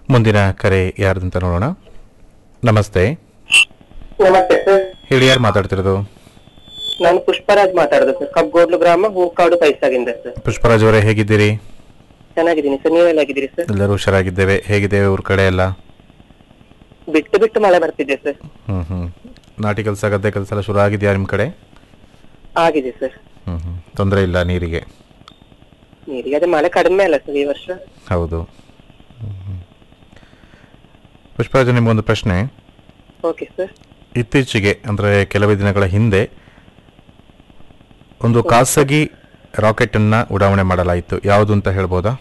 ಮುಂದಿನ ಕರೆ ಯಾರ್ದಂತ ನೋಡೋಣ ನಮಸ್ತೆ ನಮಸ್ತೆ ಸರ್ ಹೇಳಿ ಯಾರು ಮಾತಾಡ್ತಿರೋದು ನಾನು ಪುಷ್ಪರಾಜ್ ಮಾತಾಡೋದು ಸರ್ ಕಬ್ಗೋಡ್ಲು ಗ್ರಾಮ ಹೂಕಾಡು ಪೈಸಾಗಿಂದ ಸರ್ ಪುಷ್ಪರಾಜ್ ಅವರೇ ಹೇಗಿದ್ದೀರಿ ಚೆನ್ನಾಗಿದ್ದೀನಿ ಸರ್ ನೀವೆಲ್ಲ ಆಗಿದ್ದೀರಿ ಸರ್ ಎಲ್ಲರೂ ಹುಷಾರಾಗಿದ್ದೇವೆ ಹೇಗಿದೆ ಊರ ಕಡೆ ಎಲ್ಲ ಬಿಟ್ಟು ಬಿಟ್ಟು ಮಳೆ ಬರ್ತಿದೆ ಸರ್ ಹ್ಮ್ ಹ್ಮ್ ನಾಟಿ ಕೆಲಸ ಗದ್ದೆ ಕೆಲಸ ಎಲ್ಲ ಶುರು ಆಗಿದೆಯಾ ನಿಮ್ಮ ಕಡೆ ಆಗಿದೆ ಸರ್ ಹ್ಮ್ ಹ್ಮ್ ತೊಂದರೆ ಇಲ್ಲ ನೀರಿಗೆ ನೀರಿಗೆ ಅದೇ ಮಳೆ ಕಡಿಮೆ ಅಲ್ಲ ಸರ್ ಈ ವರ್ಷ ಹೌದು ಹ್ಮ್ ಹ್ಮ್. ಪುಷ್ಪರಾಜ್ ನಿಮಗೊಂದು ಪ್ರಶ್ನೆ ಓಕೆ ಸರ್ ಇತ್ತೀಚೆಗೆ ಅಂದರೆ ಕೆಲವೇ ದಿನಗಳ ಹಿಂದೆ ಒಂದು ಖಾಸಗಿ ರಾಕೆಟ್ ಅನ್ನ ಉಡಾವಣೆ ಮಾಡಲಾಯಿತು ಯಾವುದು ಅಂತ ಹೇಳ್ಬೋದಾ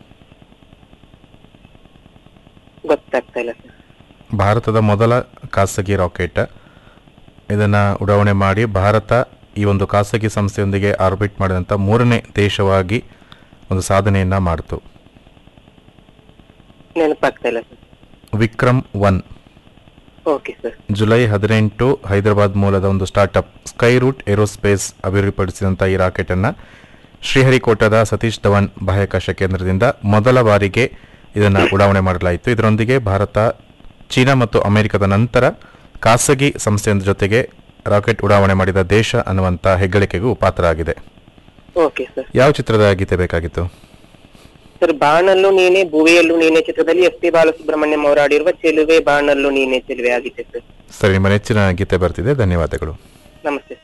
ಗೊತ್ತಾಗ್ತಾ ಇಲ್ಲ ಸರ್ ಭಾರತದ ಮೊದಲ ಖಾಸಗಿ ರಾಕೆಟ್ ಇದನ್ನ ಉಡಾವಣೆ ಮಾಡಿ ಭಾರತ ಈ ಒಂದು ಖಾಸಗಿ ಸಂಸ್ಥೆಯೊಂದಿಗೆ ಆರ್ಬಿಟ್ ಮಾಡಿದಂಥ ಮೂರನೇ ದೇಶವಾಗಿ ಒಂದು ಸಾಧನೆಯನ್ನ ಮಾಡಿತು ನೆನಪಾಗ್ತಾ ಇಲ್ಲ sir Vikram one okay sir July ಹದಿನೆಂಟು ಹೈದರಾಬಾದ್ ಮೂಲದ ಒಂದು ಸ್ಟಾರ್ಟ್ಅಪ್ ಸ್ಕೈ ರೂಟ್ ಏರೋಸ್ಪೇಸ್ ಅಭಿವೃದ್ಧಿಪಡಿಸಿದಂಥ ಈ ರಾಕೆಟ್ ಅನ್ನ ಶ್ರೀಹರಿಕೋಟದ ಸತೀಶ್ ಧವನ್ ಬಾಹ್ಯಾಕಾಶ ಕೇಂದ್ರದಿಂದ ಮೊದಲ ಬಾರಿಗೆ ಇದನ್ನು ಉಡಾವಣೆ ಮಾಡಲಾಯಿತು ಇದರೊಂದಿಗೆ ಭಾರತ ಚೀನಾ ಮತ್ತು ಅಮೆರಿಕದ ನಂತರ ಖಾಸಗಿ ಸಂಸ್ಥೆಯ ಜೊತೆಗೆ ರಾಕೆಟ್ ಉಡಾವಣೆ ಮಾಡಿದ ದೇಶ ಅನ್ನುವಂಥ ಹೆಗ್ಗಳಿಕೆಗೂ ಪಾತ್ರ ಆಗಿದೆ ಓಕೆ ಸರ್ ಯಾವ ಚಿತ್ರದ ಗೀತೆ ಬೇಕಾಗಿತ್ತು ಸರ್ ಬಾಣಲ್ಲೂ ನೀನೆ ಭುವಿಯಲ್ಲೂ ನೀನೆ ಚಿತ್ರದಲ್ಲಿ ಎಸ್ ಪಿ ಬಾಲಸುಬ್ರಹ್ಮಣ್ಯಂ ಅವರು ಆಡಿರುವ ಚೆಲುವೆ ಬಾಣಲ್ಲೂ ನೀನೆ ಚೆಲುವೆ ಆಗಿದೆ ಸರ್ ಸರಿ ನಿಮ್ಮ ನೆಚ್ಚಿನ ಗೀತೆ ಬರ್ತಿದೆ ಧನ್ಯವಾದಗಳು ನಮಸ್ತೆ